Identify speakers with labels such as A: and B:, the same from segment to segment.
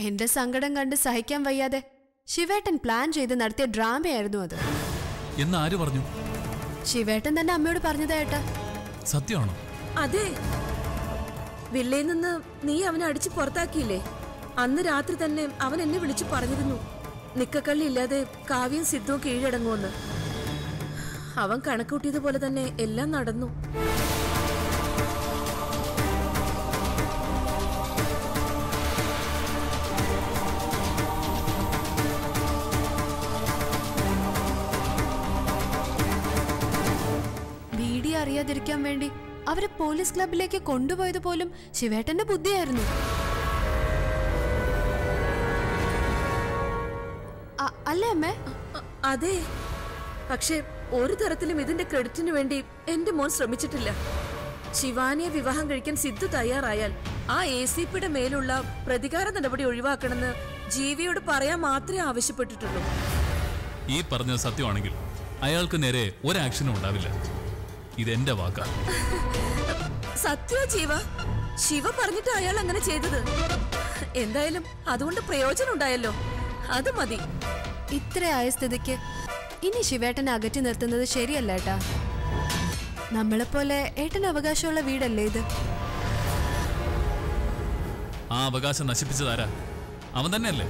A: എന്റെ സങ്കടം കണ്ട് സഹിക്കാൻ വയ്യാതെ ശിവേട്ടൻ പ്ലാൻ ചെയ്ത് നടത്തിയ ഡ്രാമയായിരുന്നു അത്
B: എന്ന് ആര് പറഞ്ഞു
A: ശിവേട്ടൻ തന്നെ അമ്മയോട് പറഞ്ഞതാ ഏട്ടാ
B: സത്യമാണോ
C: അതെ വില്ലയിൽ നിന്ന് നീ അവനെ അടിച്ച് പുറത്താക്കിയില്ലേ അന്ന് രാത്രി തന്നെ അവൻ എന്നെ വിളിച്ചു പറഞ്ഞിരുന്നു നിക്കക്കള്ളി ഇല്ലാതെ കാവ്യം സിദ്ധവും കീഴടങ്ങുമെന്ന് അവൻ കണക്കൂട്ടിയതുപോലെ തന്നെ എല്ലാം നടന്നു
A: വീഡിയോ അറിയാതിരിക്കാൻ വേണ്ടി അവരെ പോലീസ് ക്ലബിലേക്ക് കൊണ്ടുപോയത് പോലും ശിവേട്ടന്റെ ബുദ്ധിയായിരുന്നു അ- അല്ലേ അമ്മേ
C: അ- അതെ പക്ഷെ ഒരു തരത്തിലും ഇതിന്റെ ക്രെഡിറ്റിന് വേണ്ടി എന്റെ മോൻ ശ്രമിച്ചിട്ടില്ല ശിവാനിയെ വിവാഹം കഴിക്കാൻ സിദ്ധു തയ്യാറായാൽ ആ എ സി പിയുടെ മേലുള്ള പ്രതികാര നടപടി ഒഴിവാക്കണമെന്ന് ജീവിയോട് പറയാൻ മാത്രമേ ആവശ്യപ്പെട്ടിട്ടുള്ളൂ
B: ഈ പറഞ്ഞത് സത്യമാണെങ്കിൽ അയാൾക്ക് നേരെ ഒരാക്ഷനും ഉണ്ടാവില്ല ഇതെന്റെ വാക്കാ
C: സത്യ ജീവ ശിവ പറഞ്ഞിട്ട് അയാൾ അങ്ങനെ ചെയ്തത് എന്തായാലും അതുകൊണ്ട് പ്രയോജനം ഉണ്ടായല്ലോ അത് മതി
A: ഇത്രയായ സ്ഥിതിക്ക് ഇനി ശിവേട്ടനെ അകറ്റി നിർത്തുന്നത് ശരിയല്ല ഏട്ടാ നമ്മളെപ്പോലെ ഏട്ടന് അവകാശമുള്ള വീടല്ലേ ഇത്
B: ആ അവകാശം നശിപ്പിച്ചതാരാ അവൻ തന്നെയല്ലേ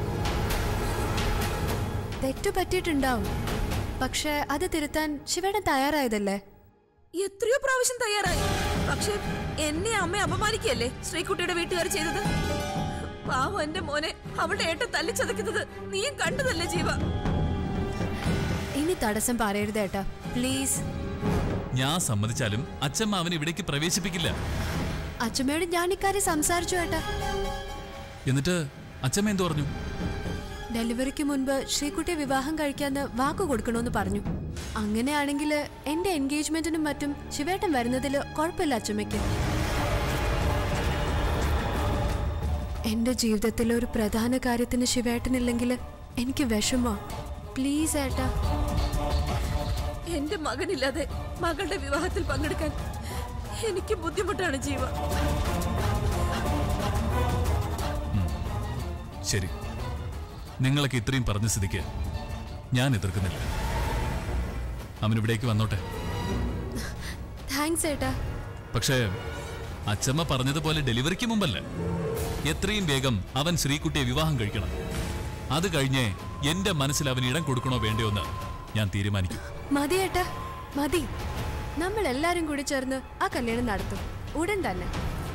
A: തെറ്റു പറ്റിയിട്ടുണ്ടാവും പക്ഷെ അത് തിരുത്താൻ ശിവേട്ടൻ തയ്യാറായതല്ലേ
C: എത്രയോ പ്രാവശ്യം തയ്യാറായി പക്ഷെ എന്നെ അമ്മ അപമാനിക്കല്ലേ ശ്രീകുട്ടിയുടെ വീട്ടുകാർ ചെയ്തത് പാവം എന്റെ മോനെ അവളുടെ ഏട്ട തല്ലിച്ചതയ്ക്കുന്നത് നീയും കണ്ടതല്ലേ ജീവ
A: ഇനി തടസ്സം പറയരുത് ഏട്ടാ പ്ലീസ്
B: ഞാൻ സമ്മതിച്ചാലും അച്ഛമ്മ അവനെ ഇവിടേക്ക് പ്രവേശിപ്പിക്കില്ല
A: അച്ഛമ്മയോട് ഞാൻ ഇക്കാര്യം സംസാരിച്ചു ഏട്ടാ
B: എന്നിട്ട് അച്ഛമ്മ എന്തു പറഞ്ഞു
A: ഡെലിവറിക്ക് മുൻപ് ശ്രീകുട്ടിയെ വിവാഹം കഴിക്കാന്ന് വാക്ക് കൊടുക്കണമെന്ന് പറഞ്ഞു അങ്ങനെയാണെങ്കിൽ എന്റെ എൻഗേജ്മെന്റിനും മറ്റും ശിവേട്ടൻ വരുന്നതിൽ കുഴപ്പമില്ല അച്ഛമ്മയ്ക്ക് എന്റെ ജീവിതത്തിലെ ഒരു പ്രധാന കാര്യത്തിന് ശിവേട്ടനില്ലെങ്കിൽ എനിക്ക് വിഷമോ പ്ലീസ് ഏട്ടാ
C: എന്റെ മകനില്ലാതെ മകളുടെ വിവാഹത്തിൽ പങ്കെടുക്കാൻ എനിക്ക് ബുദ്ധിമുട്ടാണ് ജീവ
B: ശരി നിങ്ങളൊക്കെ ഇത്രയും പറഞ്ഞ സ്ഥിതിക്ക് ഞാൻ എതിർക്കുന്നില്ല അവൻ ഇവിടേക്ക് വന്നോട്ടെ
A: താങ്ക്സ് ഏട്ടാ
B: പക്ഷേ അച്ഛമ്മ പറഞ്ഞതുപോലെ ഡെലിവറിക്ക് മുമ്പല്ല എത്രയും വേഗം അവൻ ശ്രീകുട്ടിയെ വിവാഹം കഴിക്കണം അത് കഴിഞ്ഞേ എന്റെ മനസ്സിൽ അവൻ ഇടം കൊടുക്കണോ വേണ്ടയോ എന്ന് ഞാൻ തീരുമാനിക്കും
A: മതി ഏട്ടാ മതി നമ്മൾ എല്ലാരും കൂടി ചേർന്ന് ആ കല്യാണം നടത്തും ഉടൻ തന്നെ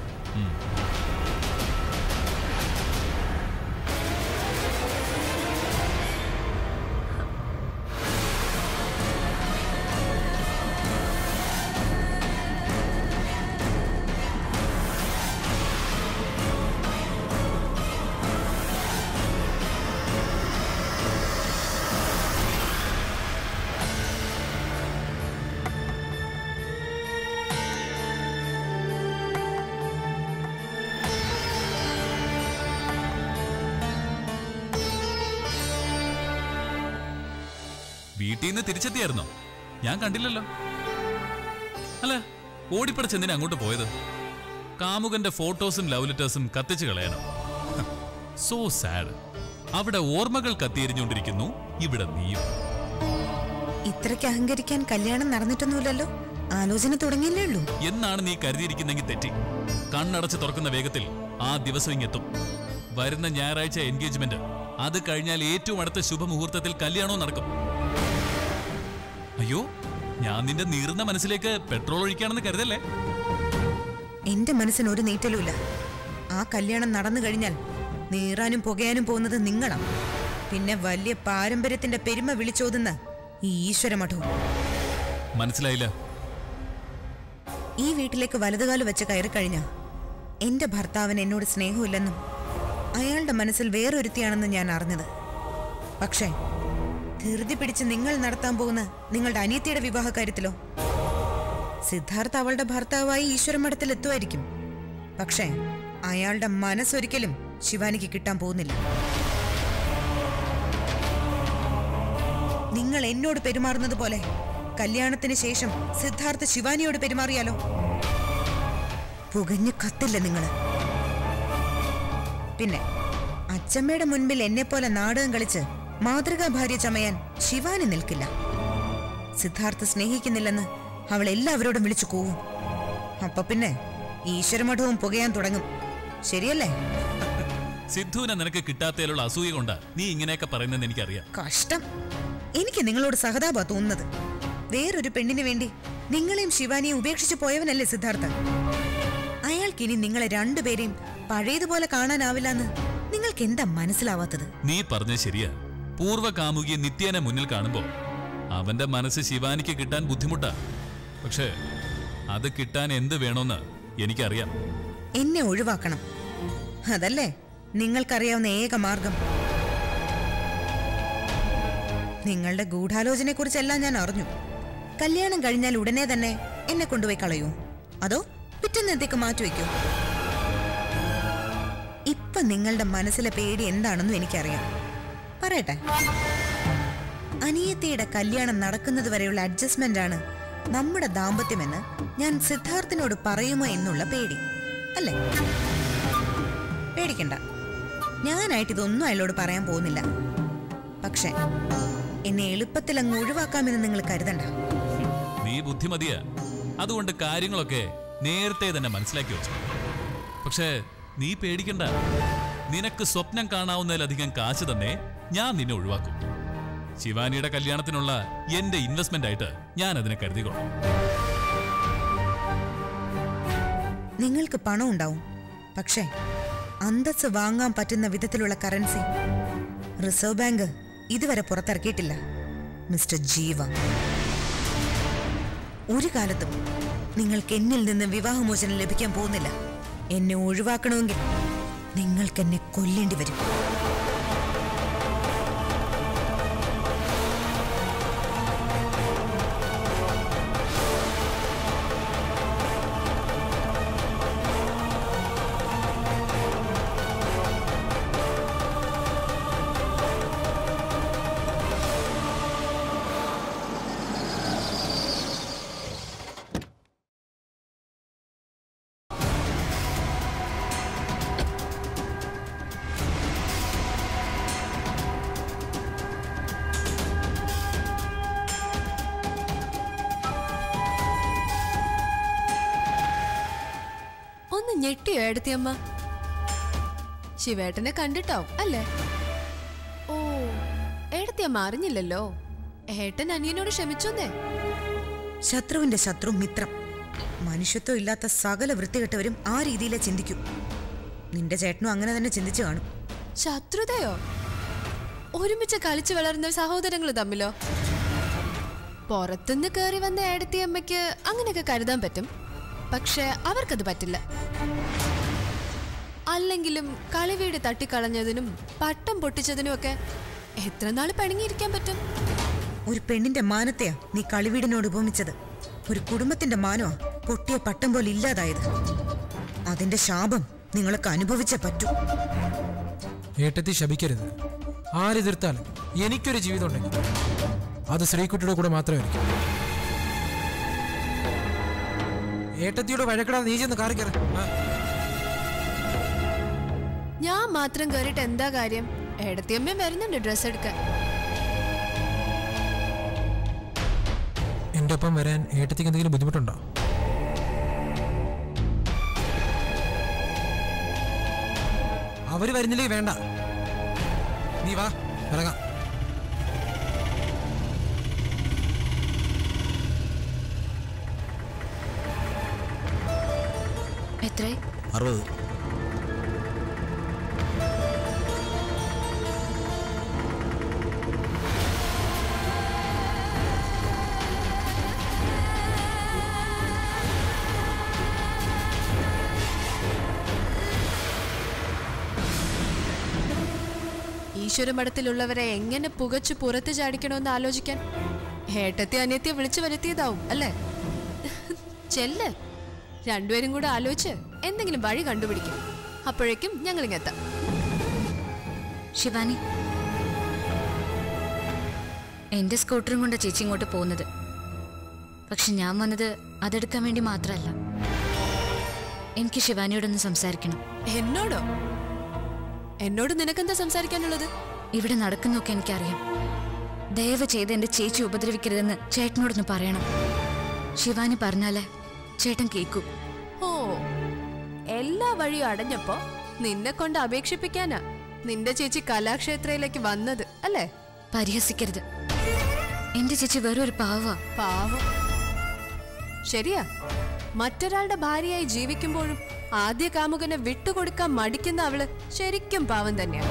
B: വീട്ടിൽ നിന്ന് തിരിച്ചെത്തിയായിരുന്നോ ഞാൻ കണ്ടില്ലല്ലോ അല്ല ഓടിപ്പടച്ച് എന്തിനാ അങ്ങോട്ട് പോയത് കാമുകന്റെ ഫോട്ടോസും ലവ് ലെറ്റേഴ്സും കത്തിച്ചു കളയണം സോ സാഡ് അവിടെ ഓർമ്മകൾ കത്തിയെരിഞ്ഞുകൊണ്ടിരിക്കുന്നു ഇവിടെ നീയും
D: ഇത്രയ്ക്ക് അഹങ്കരിക്കാൻ കല്യാണം നടന്നിട്ടൊന്നുമില്ലല്ലോ ആലോചന തുടങ്ങിയില്ലേ ഉള്ളൂ
B: എന്നാണ് നീ കരുതിയിരിക്കുന്നെങ്കിൽ തെറ്റി കണ്ണടച്ച് തുറക്കുന്ന വേഗത്തിൽ ആ ദിവസം ഇങ്ങെത്തും വരുന്ന ഞായറാഴ്ച എൻഗേജ്മെന്റ് അത് കഴിഞ്ഞാൽ ഏറ്റവും അടുത്ത ശുഭമുഹൂർത്തത്തിൽ കല്യാണവും നടക്കും അയ്യോ ഞാൻ നിന്റെ നീറുന്ന മനസ്സിലേക്ക് പെട്രോൾ ഒഴിക്കുകയാണെന്ന് കരുതല്ലേ
D: എന്റെ മനസ്സിന് ഒരു നീറ്റലുമില്ല ആ കല്യാണം നടന്നു കഴിഞ്ഞാൽ നീറാനും പുകയാനും പോകുന്നത് നിങ്ങളാ പിന്നെ വലിയ പാരമ്പര്യത്തിന്റെ പെരുമ വിളിച്ചോതുന്ന ഈ ഈശ്വരമഠവും
B: മനസ്സിലായില്ല
D: ഈ വീട്ടിലേക്ക് വലതുകാല് വെച്ച് കയറി കഴിഞ്ഞ എന്റെ ഭർത്താവിന് എന്നോട് സ്നേഹമില്ലെന്നും അയാളുടെ മനസ്സിൽ വേറൊരുത്തിയാണെന്ന് ഞാൻ അറിഞ്ഞത് പക്ഷേ ധൃതി പിടിച്ച് നിങ്ങൾ നടത്താൻ പോകുന്ന നിങ്ങളുടെ അനിയത്തിയുടെ വിവാഹ കാര്യത്തിലോ സിദ്ധാർത്ഥ അവളുടെ ഭർത്താവായി ഈശ്വരമഠത്തിൽ എത്തുമായിരിക്കും പക്ഷേ അയാളുടെ മനസ്സൊരിക്കലും ശിവാനിക്ക് കിട്ടാൻ പോകുന്നില്ല നിങ്ങൾ എന്നോട് പെരുമാറുന്നത് പോലെ കല്യാണത്തിന് ശേഷം സിദ്ധാർത്ഥ ശിവാനിയോട് പെരുമാറിയാലോ പുകഞ്ഞു കത്തില്ല നിങ്ങൾ പിന്നെ അച്ചമ്മയുടെ മുൻപിൽ എന്നെ പോലെ നാടകം കളിച്ച് മാതൃകാ ഭാര്യ ചമയാൻ ശിവാനി നിൽക്കില്ല സിദ്ധാർത്ഥ സ്നേഹിക്കുന്നില്ലെന്ന് അവൾ എല്ലാവരോടും വിളിച്ചു കൂവും അപ്പൊ പിന്നെ ഈശ്വരമഠവും പുകയാൻ തുടങ്ങും ശരിയല്ലേ
B: സിദ്ധുവിനെ നിനക്ക് കിട്ടാത്തതിലുള്ള അസൂയ കൊണ്ടാ നീ ഇങ്ങനെയൊക്കെ പറയുന്നതെന്ന് എനിക്കറിയാം
D: കഷ്ടം എനിക്ക് നിങ്ങളോട് സഹതാപ തോന്നുന്നത് വേറൊരു പെണ്ണിന് വേണ്ടി നിങ്ങളെയും ശിവാനിയും ഉപേക്ഷിച്ചു പോയവനല്ലേ സിദ്ധാർത്ഥ അയാൾക്കിനി നിങ്ങളെ രണ്ടുപേരെയും പഴയതുപോലെ കാണാനാവില്ലെന്ന് നിങ്ങൾക്ക് എന്താ മനസ്സിലാവാത്തത്
B: നീ പറഞ്ഞ ശരിയാ പൂർവ്വ കാമുകിയെ നിത്യേനെ മുന്നിൽ കാണുമ്പോ അവന്റെ മനസ്സ് ശിവാനിക്ക് കിട്ടാൻ ബുദ്ധിമുട്ടാ പക്ഷേ അത് കിട്ടാൻ എന്ത് വേണോന്ന് എനിക്കറിയാം
D: എന്നെ ഒഴിവാക്കണം അതല്ലേ നിങ്ങൾക്കറിയാവുന്ന ഏക മാർഗം നിങ്ങളുടെ ഗൂഢാലോചനയെ കുറിച്ചെല്ലാം ഞാൻ അറിഞ്ഞു കല്യാണം കഴിഞ്ഞാൽ ഉടനെ തന്നെ എന്നെ കൊണ്ടുപോയി കളയൂ അതോ പിറ്റന്നത്തേക്ക് മാറ്റിവെക്കൂ ഇപ്പൊ നിങ്ങളുടെ മനസ്സിലെ പേടി എന്താണെന്നും എനിക്കറിയാം പറയട്ടെ അനിയത്തിയുടെ കല്യാണം നടക്കുന്നത് വരെയുള്ള അഡ്ജസ്റ്റ്മെന്റ് ആണ് നമ്മുടെ ദാമ്പത്യമെന്ന് ഞാൻ സിദ്ധാർത്ഥിനോട് പറയുമോ എന്നുള്ള പേടി അല്ലേ പേടിക്കണ്ട ഞാനായിട്ട് ഇതൊന്നും അയാളോട് പറയാൻ പോകുന്നില്ല പക്ഷേ എന്നെ എളുപ്പത്തിൽ അങ്ങ് ഒഴിവാക്കാമെന്ന് നിങ്ങൾ കരുതണ്ട
B: നീ ബുദ്ധിമതിയാ അതുകൊണ്ട് കാര്യങ്ങളൊക്കെ നേരത്തെ തന്നെ മനസ്സിലാക്കി വെച്ചു പക്ഷേ നീ പേടിക്കണ്ട നിനക്ക് സ്വപ്നം കാണാവുന്നതിലധികം കാശ് തന്നെ ഞാൻ നിന്നെ ഒഴിവാക്കും ശിവാനിയുടെ കല്യാണത്തിനുള്ള എന്റെ ഇൻവെസ്റ്റ്മെന്റ് ആയിട്ട് ഞാൻ അതിനെ കരുതിക്കോളാം
D: നിങ്ങൾക്ക് പണം ഉണ്ടാവും പക്ഷേ അന്തസ് വാങ്ങാൻ പറ്റുന്ന വിധത്തിലുള്ള കറൻസി റിസർവ് ബാങ്ക് ഇതുവരെ പുറത്തിറക്കിയിട്ടില്ല മിസ്റ്റർ ജീവ ഒരു കാലത്തും നിങ്ങൾക്ക് എന്നിൽ നിന്ന് വിവാഹമോചനം ലഭിക്കാൻ പോകുന്നില്ല എന്നെ ഒഴിവാക്കണമെങ്കിൽ നിങ്ങൾക്ക് എന്നെ കൊല്ലേണ്ടി വരും
A: ഒന്ന് ഞെട്ടിയോ ഏടത്തിയമ്മ ശിവേട്ടനെ കണ്ടിട്ടോ അല്ലേ ഓ ഏടത്തിയമ്മ അറിഞ്ഞില്ലല്ലോ ഏട്ടൻ അനിയനോട് ക്ഷമിച്ചോന്നേ
D: ശത്രുവിന്റെ ശത്രു മിത്രം മനുഷ്യത്വം ഇല്ലാത്ത സകല വൃത്തികെട്ടവരും ആ രീതിയിലേ ചിന്തിക്കും നിന്റെ ചേട്ടനും അങ്ങനെ തന്നെ ചിന്തിച്ചു കാണും
A: ശത്രുതയോ ഒരുമിച്ച് കളിച്ചു വളർന്ന സഹോദരങ്ങൾ തമ്മിലോ പുറത്തുനിന്ന് കയറി വന്ന ഏടത്തിയമ്മയ്ക്ക് അങ്ങനെയൊക്കെ കരുതാൻ പറ്റും പക്ഷെ അവർക്കത് പറ്റില്ല അല്ലെങ്കിലും കളിവീട് തട്ടിക്കളഞ്ഞതിനും പട്ടം പൊട്ടിച്ചതിനും ഒക്കെ എത്ര നാൾ പിണങ്ങിയിരിക്കാൻ പറ്റും
D: ഒരു പെണ്ണിന്റെ മാനത്തെയാ നീ കളിവീടിനോട് ഉപമിച്ചത് ഒരു കുടുംബത്തിന്റെ മാനമാ പൊട്ടിയ പട്ടം പോലെ ഇല്ലാതായത് അതിന്റെ ശാപം നിങ്ങൾക്ക് അനുഭവിച്ചേ പറ്റൂ
E: ഏട്ടത്തി ശപിക്കരുത് ആരെതിർത്താലും എനിക്കൊരു ജീവിതം ഉണ്ടെങ്കിൽ അത് ശ്രീകുട്ടിയുടെ കൂടെ മാത്രമായിരിക്കും ഏട്ടത്തിയോട് വഴക്കിടാതെ നീ ചെന്ന് കാറി കയറി
A: ഞാൻ മാത്രം കയറിയിട്ട് എന്താ കാര്യം ഏടത്തിയമ്മ വരുന്നുണ്ട് ഡ്രസ്സ് എടുക്കാൻ
E: എൻ്റെ ഒപ്പം വരാൻ ഏട്ടത്തിക്ക് എന്തെങ്കിലും ബുദ്ധിമുട്ടുണ്ടോ അവര് വരുന്നില്ലെങ്കിൽ വേണ്ട നീ വാ ഇറങ്ങാം
F: എത്രയായി
E: അറുപത്
A: ഈശ്വരമഠത്തിലുള്ളവരെ എങ്ങനെ പുകച്ചു പുറത്ത് ചാടിക്കണമെന്ന് ആലോചിക്കാൻ ഏട്ടത്തെ അനിയത്തെ വിളിച്ചു വരുത്തിയതാവും അല്ലേ ചെല്ല് രണ്ടുപേരും കൂടെ ആലോചിച്ച് എന്തെങ്കിലും വഴി കണ്ടുപിടിക്കും അപ്പോഴേക്കും ഞങ്ങൾ ഇങ്ങെത്താം
F: ശിവാനി എന്റെ സ്കൂട്ടറും കൊണ്ട് ചേച്ചി ഇങ്ങോട്ട് പോകുന്നത് പക്ഷെ ഞാൻ വന്നത് അതെടുക്കാൻ വേണ്ടി മാത്രമല്ല എനിക്ക് ശിവാനിയോടൊന്ന് സംസാരിക്കണം
A: എന്നോടോ എന്നോട് നിനക്കെന്താ സംസാരിക്കാനുള്ളത്
F: ഇവിടെ നടക്കുന്നൊക്കെ എനിക്കറിയാം ദയവ് ചെയ്ത് എന്റെ ചേച്ചി ഉപദ്രവിക്കരുതെന്ന് ചേട്ടനോടൊന്ന് പറയണം ശിവാനി പറഞ്ഞാലേ ചേട്ടൻ കേക്കൂ
A: ഓ എല്ലാ വഴിയും അടഞ്ഞപ്പോ നിന്നെ കൊണ്ട് അപേക്ഷിപ്പിക്കാനാ നിന്റെ ചേച്ചി കലാക്ഷേത്രയിലേക്ക് വന്നത് അല്ലേ
F: പരിഹസിക്കരുത് എന്റെ ചേച്ചി വെറും ഒരു പാവ
A: പാവം ശരിയാ മറ്റൊരാളുടെ ഭാര്യയായി ജീവിക്കുമ്പോഴും ആദ്യ കാമുകനെ വിട്ടുകൊടുക്കാൻ മടിക്കുന്ന അവള് ശരിക്കും പാവം തന്നെയാ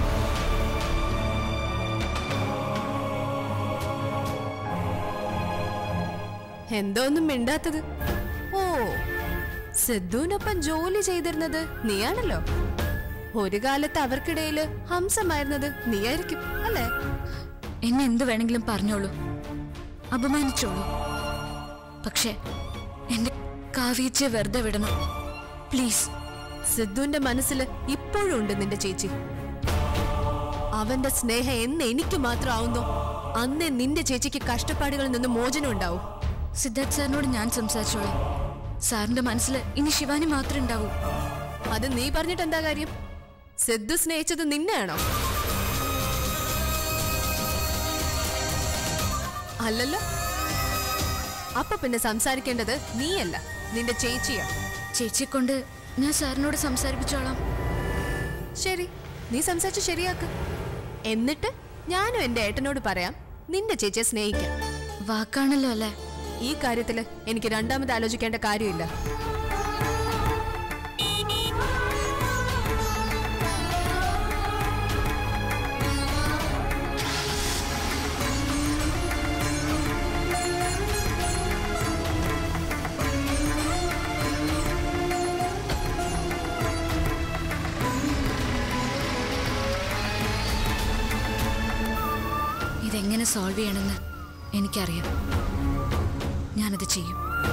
A: എന്തോ ഒന്നും മിണ്ടാത്തത് ഓ സിദ്ധുവിനൊപ്പം ജോലി ചെയ്തിരുന്നത് നീയാണല്ലോ ഒരു കാലത്ത് അവർക്കിടയില് ഹംസമായിരുന്നത് നീയായിരിക്കും അല്ലേ
F: എന്നെ എന്ത് വേണമെങ്കിലും പറഞ്ഞോളൂ അപമാനിച്ചോളൂ പക്ഷേ എന്റെ കാവ്യച്ചെ വെറുതെ വിടണം പ്ലീസ്
A: സിദ്ധുവിന്റെ മനസ്സിൽ ഇപ്പോഴും ഉണ്ട് നിന്റെ ചേച്ചി അവന്റെ സ്നേഹം എന്ന് എനിക്ക് മാത്രം ആവുന്നോ അന്നേ നിന്റെ ചേച്ചിക്ക് കഷ്ടപ്പാടുകളിൽ നിന്ന് മോചനം ഉണ്ടാവും
F: സിദ്ധാർത്ഥ് സാറിനോട് ഞാൻ സംസാരിച്ചോളാം സാറിന്റെ മനസ്സിൽ ഇനി ശിവാനി മാത്രമേ ഉണ്ടാവൂ
A: അത് നീ പറഞ്ഞിട്ട് എന്താ കാര്യം സിദ്ധു സ്നേഹിച്ചത് നിന്നെയാണോ അല്ലല്ലോ അപ്പൊ പിന്നെ സംസാരിക്കേണ്ടത് നീയല്ല നിന്റെ ചേച്ചിയാ
F: ചേച്ചിയെ കൊണ്ട് ഞാൻ സാറിനോട് സംസാരിപ്പിച്ചോളാം
A: ശരി നീ സംസാരിച്ച് ശരിയാക്ക് എന്നിട്ട് ഞാനും എന്റെ ഏട്ടനോട് പറയാം നിന്റെ ചേച്ചിയെ സ്നേഹിക്കാം
F: വാക്കാണല്ലോ അല്ലേ
A: ഈ കാര്യത്തില് എനിക്ക് രണ്ടാമത് ആലോചിക്കേണ്ട കാര്യമില്ല
F: ഇതെങ്ങനെ സോൾവ് ചെയ്യണമെന്ന് എനിക്കറിയാം ഞാനത് ചെയ്യും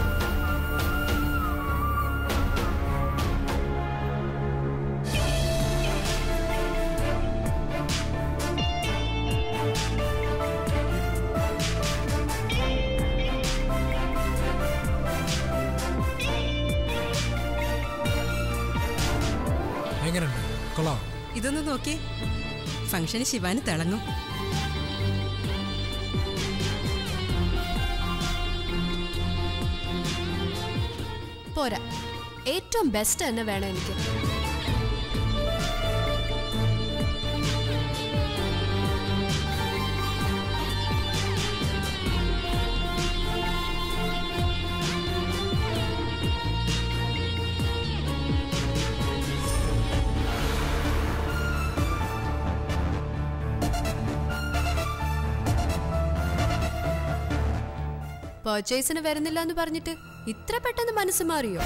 E: എങ്ങനെയുണ്ട് കൊള്ളാം
G: ഇതൊന്ന് നോക്കി ഫംഗ്ഷന് ശിവാന് തിളങ്ങും
A: പോരാ ഏറ്റവും ബെസ്റ്റ് തന്നെ വേണം എനിക്ക് പർച്ചേസിന് വരുന്നില്ല എന്ന് പറഞ്ഞിട്ട് ഇത്ര പെട്ടെന്ന് മനസ്സ് മാറിയോ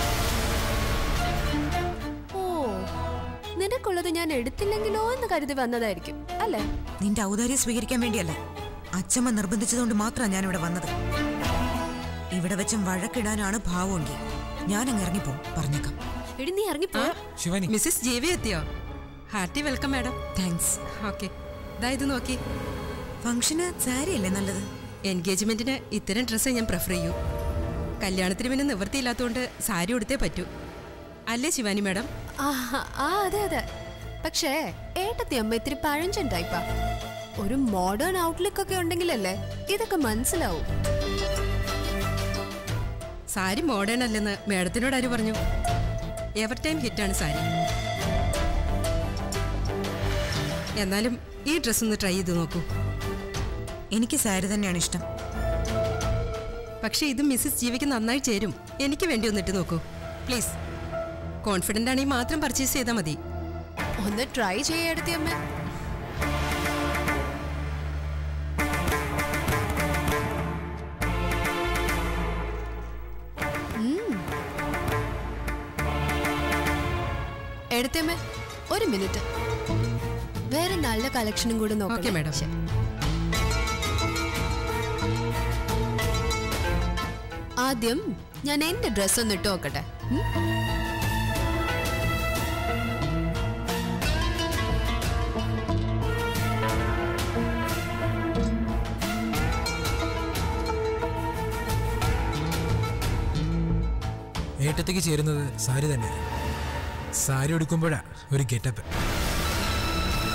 A: ഓ നിനക്കുള്ളത് ഞാൻ എടുത്തില്ലെങ്കിലോ എന്ന് കരുതി വന്നതായിരിക്കും അല്ലേ
D: നിന്റെ ഔദാര്യം സ്വീകരിക്കാൻ വേണ്ടിയല്ല അച്ഛമ്മ നിർബന്ധിച്ചതുകൊണ്ട് മാത്രമാണ് ഞാൻ ഇവിടെ വന്നത് ഇവിടെ വെച്ചും വഴക്കിടാനാണ് ഭാവമെങ്കിൽ ഞാൻ അങ്ങ് ഇറങ്ങിപ്പോ പറഞ്ഞേക്കാം
A: എടി നീ ഇറങ്ങിപ്പോ
E: ശിവാനി
G: മിസ്സിസ് ജി വി എത്തിയോ hearty welcome madam
D: thanks
G: okay ഇതാ ഇത് നോക്കി
D: ഫംഗ്ഷന് സാരിയല്ലേ നല്ലത്
G: എൻഗേജ്മെന്റിന് ഇത്തരം ഡ്രസ്സേ ഞാൻ പ്രിഫർ ചെയ്യൂ കല്യാണത്തിന് പിന്നെ നിവൃത്തിയില്ലാത്തതുകൊണ്ട് സാരി ഉടുത്തേ പറ്റൂ അല്ലേ ശിവാനി മാഡം
A: ആ ആ, അതെ അതെ പക്ഷേ ഏട്ടത്തി അമ്മ ഇത്തിരി പഴഞ്ചൻ ടൈപ്പാ ഒരു മോഡേൺ ഔട്ട്ലുക്ക് ഒക്കെ ഉണ്ടെങ്കിലല്ലേ ഇതൊക്കെ മനസ്സിലാവും
G: സാരി മോഡേൺ അല്ലെന്ന് മാഡത്തിനോട് ആര് പറഞ്ഞു എവർ ടൈം ഹിറ്റാണ് സാരി എന്നാലും ഈ ഡ്രസ്സ് ഒന്ന് ട്രൈ ചെയ്ത് നോക്കൂ
D: എനിക്ക് സാരി തന്നെയാണ് ഇഷ്ടം
G: പക്ഷേ ഇത് മിസ്സിസ് ജീവിക്ക് നന്നായി ചേരും എനിക്ക് വേണ്ടി ഒന്നിട്ട് നോക്കൂ പ്ലീസ് കോൺഫിഡൻ്റ് ആണെങ്കിൽ മാത്രം പർച്ചേസ് ചെയ്താൽ മതി
A: ഒന്ന് ട്രൈ ചെയ്യെടുത്തി അമ്മ എടുത്തമ്മ ഒരു മിനിറ്റ് വേറെ നല്ല കളക്ഷനും കൂടെ
G: ഓക്കെ
A: നോക്കാം
G: മാഡം
A: ആദ്യം ഞാൻ എന്റെ ഡ്രസ് ഒന്ന് ഇട്ട് നോക്കട്ടെ ഉം?
E: ഏട്ടത്തേക്ക് ചേരുന്നത് സാരി തന്നെ സാരി ഉടുക്കുമ്പോഴാ ഒരു ഗെറ്റപ്പ്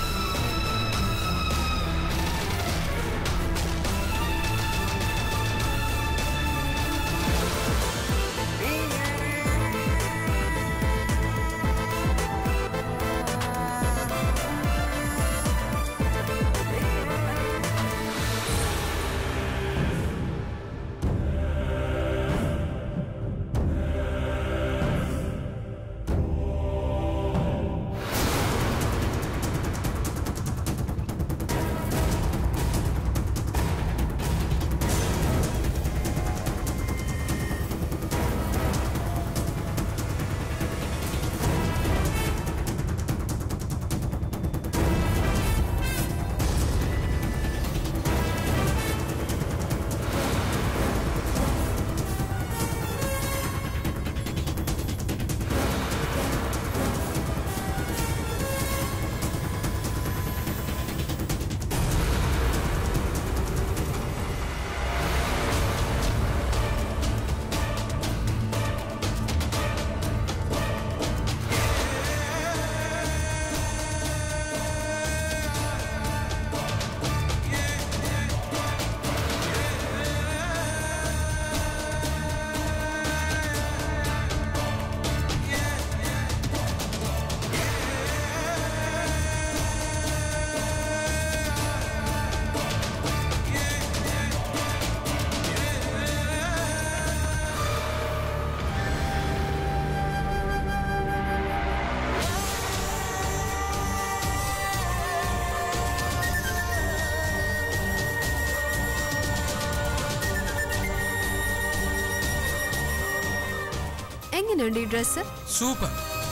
A: എങ്ങനെയുണ്ട് ഈ ഡ്രസ്സ്
E: സൂപ്പർ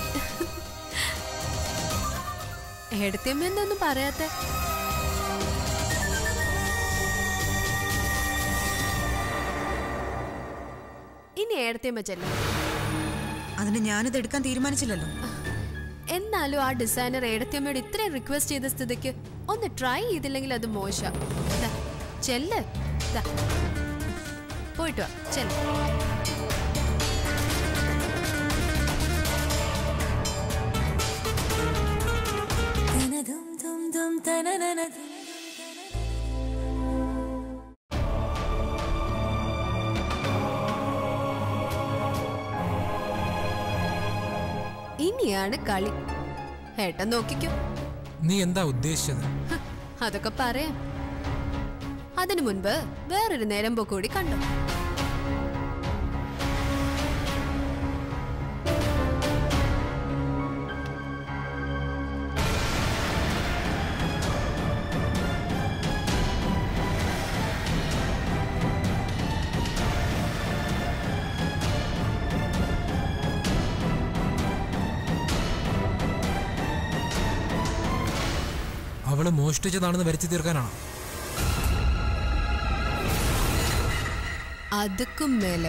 A: എടുത്തിയമ്മ എന്തൊന്നും പറയാത്തെ ഇനി ഏടത്തിയമ്മ ചെല്ലാം
D: അതിന് ഞാനിത് എടുക്കാൻ തീരുമാനിച്ചില്ലല്ലോ
A: എന്നാലും ആ ഡിസൈനർ ഏടത്തിയമ്മയോട് ഇത്രയും റിക്വസ്റ്റ് ചെയ്ത സ്ഥിതിക്ക് ഒന്ന് ട്രൈ ചെയ്തില്ലെങ്കിൽ അത് മോശ ദാ, ചെല്ല് ദാ. പോയിട്ട് വാ ചെല്ല് ഇനിയാണ് കളി ഏട്ടൻ നോക്കിക്കോ
E: നീ എന്താ ഉദ്ദേശിച്ചത്
A: ഹ്, അതൊക്കെ പറയാം അതിനു മുൻപ് വേറൊരു നേരം കൂടി കണ്ടു
E: അവള് മോഷ്ടിച്ചതാണെന്ന് വരുത്തി തീർക്കാനാണോ
A: അതുക്കും മേലെ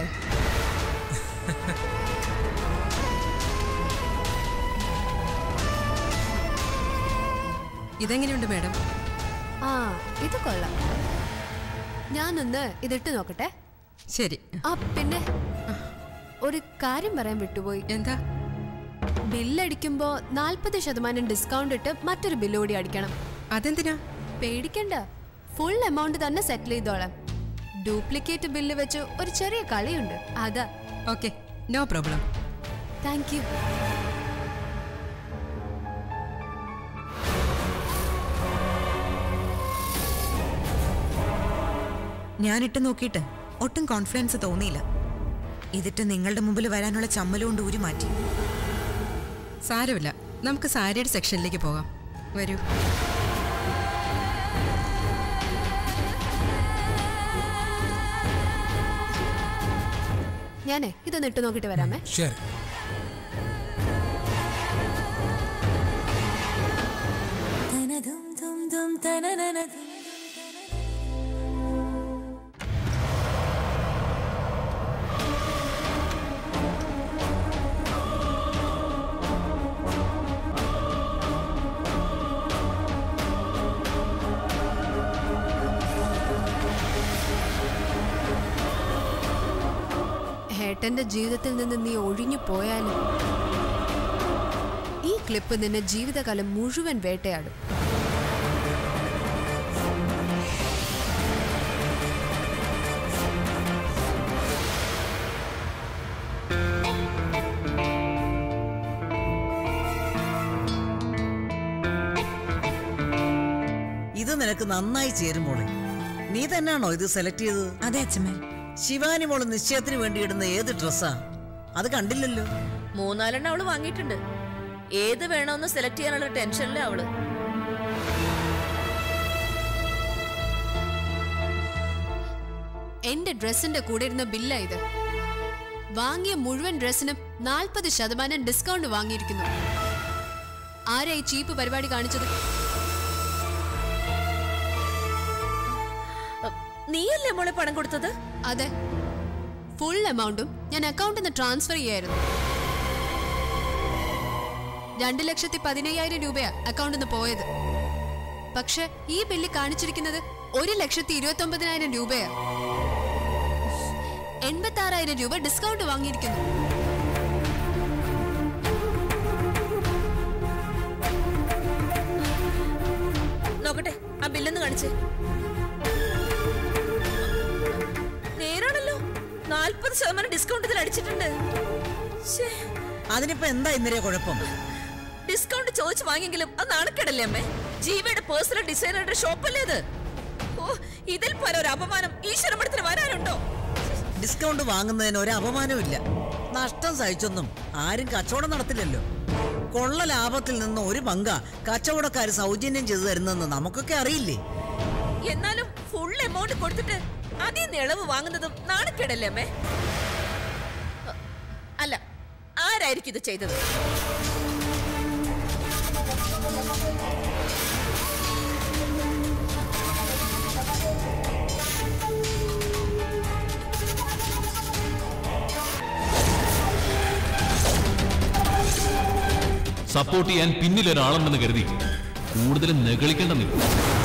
G: ഇതെങ്ങനെയുണ്ട് മാഡം
A: ആ ഇത് കൊള്ളാം ഞാനൊന്ന് ഇതിട്ട് നോക്കട്ടെ
G: ശരി
A: ആ പിന്നെ ഒരു കാര്യം പറയാൻ വിട്ടുപോയി
G: എന്താ
A: ബില്ലടിക്കുമ്പോ നാൽപ്പത് ശതമാനം ഡിസ്കൗണ്ട് ഇട്ട് മറ്റൊരു ബില്ല് കൂടി അടിക്കണം
G: അതെന്തിനാ
A: പേടിക്കണ്ട ഫുൾ എമൗണ്ട് തന്നെ സെറ്റിൽ ചെയ്തോളാം ഡ്യൂപ്ലിക്കേറ്റ് ബില്ല് വെച്ച് ഒരു ചെറിയ കളിയുണ്ട് അതാ
G: okay no problem
A: thank you
D: ഞാനിട്ട് നോക്കിയിട്ട് ഒട്ടും കോൺഫിഡൻസ് തോന്നിയില്ല ഇതിട്ട് നിങ്ങളുടെ മുമ്പിൽ വരാനുള്ള ചമ്മലും കൊണ്ട് ഊരി മാറ്റി
G: സാരമില്ല നമുക്ക് സാരിയുടെ സെക്ഷനിലേക്ക് പോകാം വരൂ
A: ഞാനേ ഇതൊന്ന് ഇട്ട് നോക്കിട്ട് വരാമേ
E: ശരി
A: ഏട്ടന്റെ ജീവിതത്തിൽ നിന്ന് നീ ഒഴിഞ്ഞു പോയാലും ഈ ക്ലിപ്പ് നിന്നെ ജീവിതകാലം മുഴുവൻ വേട്ടയാടും
H: ഇത് നിനക്ക് നന്നായി ചേരും മോളെ നീ തന്നെയാണോ ഇത് സെലക്ട് ചെയ്തത്
D: അതെ അച്ഛമ്മേ
H: ശിവാനി മോള് നിശ്ചയത്തിന് വേണ്ടി ഇടുന്ന ഏത് ഡ്രസ്സാ അത് കണ്ടില്ലല്ലോ
C: മൂന്നാലെണ്ണം അവള് വാങ്ങിയിട്ടുണ്ട് ഏത് വേണമെന്ന് സെലക്ട് ചെയ്യാനുള്ള ടെൻഷനിലെ അവള്
A: എന്റെ ഡ്രസ്സിന്റെ കൂടെ ഇരുന്ന ബില്ല ഇത് വാങ്ങിയ മുഴുവൻ ഡ്രസ്സിനും നാൽപ്പത് ശതമാനം ഡിസ്കൗണ്ട് വാങ്ങിയിരിക്കുന്നു ആരാ ഈ ചീപ്പ് പരിപാടി കാണിച്ചത്
C: നീയല്ലേ മോളെ പണം കൊടുത്തത്
A: അതെ ഫുൾ എമൗണ്ടും ഞാൻ അക്കൗണ്ടിൽ നിന്ന് ട്രാൻസ്ഫർ ചെയ്യായിരുന്നു രണ്ട് ലക്ഷത്തി പതിനയ്യായിരം രൂപയാ അക്കൗണ്ടിൽ നിന്ന് പോയത് പക്ഷെ ഈ ബില്ല് കാണിച്ചിരിക്കുന്നത് ഒരു ലക്ഷത്തി ഇരുപത്തി ഒമ്പതിനായിരം രൂപയാ എൺപത്തി ആറായിരം രൂപ ഡിസ്കൗണ്ട് വാങ്ങിയിരിക്കുന്നു
C: നോക്കട്ടെ ആ ബില്ലെന്ന് കാണിച്ചേ നേരാണല്ലോ നാൽപ്പത് ശതമാനം ഡിസ്കൗണ്ട് ഇതിൽ അടിച്ചിട്ടുണ്ട് ശ്ശേ,
H: അതിനിപ്പോ എന്താ ഇന്നലെ കുഴപ്പം
C: ഡിസ്കൗണ്ട് ചോദിച്ചു വാങ്ങിയെങ്കിലും അത് നാണക്കേടല്ലേ അമ്മേ ജീവയുടെ പേഴ്സണൽ ഡിസൈനറുടെ ഷോപ്പല്ലേ അത് ഓ ഇതിൽ പല ഒരു അപമാനം ഈശ്വരമടത്തിന് വരാനുണ്ടോ
H: ഡിസ്കൗണ്ട് വാങ്ങുന്നതിന് ഒരു അപമാനവും നഷ്ടം സഹിച്ചൊന്നും ആരും കച്ചവടം നടത്തില്ലല്ലോ കൊള്ള ലാഭത്തിൽ നിന്ന് ഒരു പങ്ക കച്ചവടക്കാർ സൗജന്യം ചെയ്തു തരുന്നെന്ന് നമുക്കൊക്കെ അറിയില്ലേ
C: എന്നാലും ഫുൾ എമൗണ്ട് കൊടുത്തിട്ട് അതിൽ നിന്ന് ഇളവ് വാങ്ങുന്നതും നാണക്കേടല്ലേ അമ്മേ അ- അല്ല ആരായിരിക്കും ഇത് ചെയ്തത്
B: സപ്പോർട്ട് ചെയ്യാൻ പിന്നിലൊരാളുണ്ടെന്ന് കരുതി കൂടുതൽ നെകളിക്കേണ്ട നീ